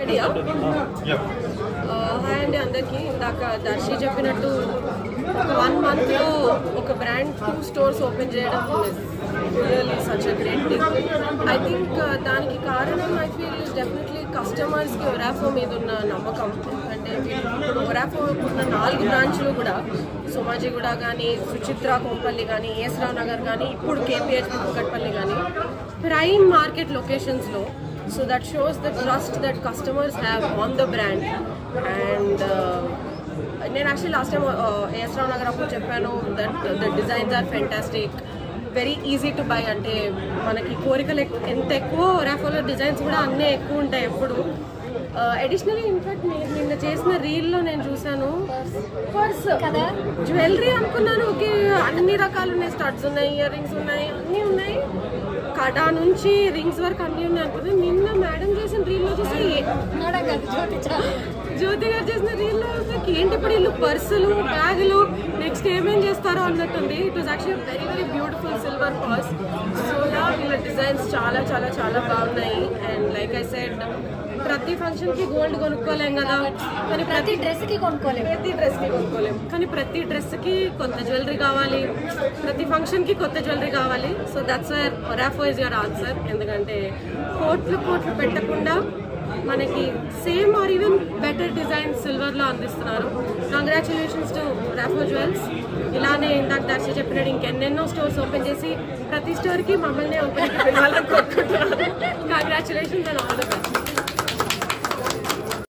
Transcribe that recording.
రెడీయా హాయ్ అండి అందరికీ ఇందాక దర్శి చెప్పినట్టు ఒక వన్ మంత్లో ఒక బ్రాండ్ టూ స్టోర్స్ ఓపెన్ చేయడం really such a great thing I think దానికి కారణం ఐ ఫీల్ డెఫినెట్లీ కస్టమర్స్కి ఒరాఫో మీద ఉన్న నమ్మకం అంటే ఇప్పుడు ఒరాఫో ఉన్న నాలుగు బ్రాంచ్లు కూడా సోమాజిగూడ కానీ సుచిత్ర కొంపల్లి కానీ ఏస్రావ్ నగర్ కానీ ఇప్పుడు కేపీహెచ్ కుక్కట్పల్లి కానీ ప్రైమ్ మార్కెట్ లొకేషన్స్లో so that shows the trust that customers have on the brand and నేను యాక్చువల్లీ లాస్ట్ టైం ఏస్రావ్ నగర్ అప్పుడు చెప్పాను that the designs are fantastic very easy to buy అంటే మనకి కోరికలు ఎక్- ఎంత ఎక్కువ రాఫోలో డిజైన్స్ కూడా అన్నీ ఎక్కువ ఉంటాయి ఎప్పుడు అడిషనలీ ఇన్ఫాక్ట్ నేను నిన్న చేసిన రీల్లో నేను చూసాను పర్స్ కదా జ్యువెలరీ అనుకున్నాను ఓకే అన్ని రకాలు ఉన్నాయి స్టడ్స్ ఉన్నాయి ఇయర్ రింగ్స్ ఉన్నాయి అన్నీ ఉన్నాయి కడా నుంచి రింగ్స్ వరకు అన్నీ ఉన్నాయి అనుకున్నాను నిన్న మేడం చేసిన రీల్లో చూసి మేడం కాదు జ్యోతి చాలా జ్యోతి గారు చేసిన రీల్లో నాకు ఏంటి ఇప్పుడు వీళ్ళు పర్సులు బ్యాగులు నెక్స్ట్ ఏమేం చేస్తారో అన్నట్టుంది it was actually very very beautiful silver purse so yeah వీళ్ళ డిజైన్స్ చాలా చాలా చాలా బాగున్నాయి అండ్ లైక్ ఐ సెడ్ ప్రతి ఫంక్షన్కి గోల్డ్ కొనుక్కోలేం కదా కానీ ప్రతి ప్రతి డ్రెస్ కి కొనుక్కోలేదు ప్రతి డ్రెస్ కి కొనుక్కోలేము కానీ ప్రతి డ్రెస్ కి కొత్త జ్యువెలరీ కావాలి ప్రతి ఫంక్షన్ కి కొత్త జ్యువెలరీ కావాలి so that's where Orafo is your answer ఎందుకంటే కోట్లు కోట్లు పెట్టకుండా మనకి same or even better design silver లో అందిస్తున్నారు కంగ్రాచులేషన్స్ టు రాఫో జ్యువెల్స్ ఇలానే ఇందాక దర్శి చెప్పినట్టు ఇంకెన్నెన్నో స్టోర్స్ ఓపెన్ చేసి ప్రతి స్టోర్ కి మమ్మల్ని ఓపెన్ పిలవాలని కోరుకుంటున్నాను congratulations and all the best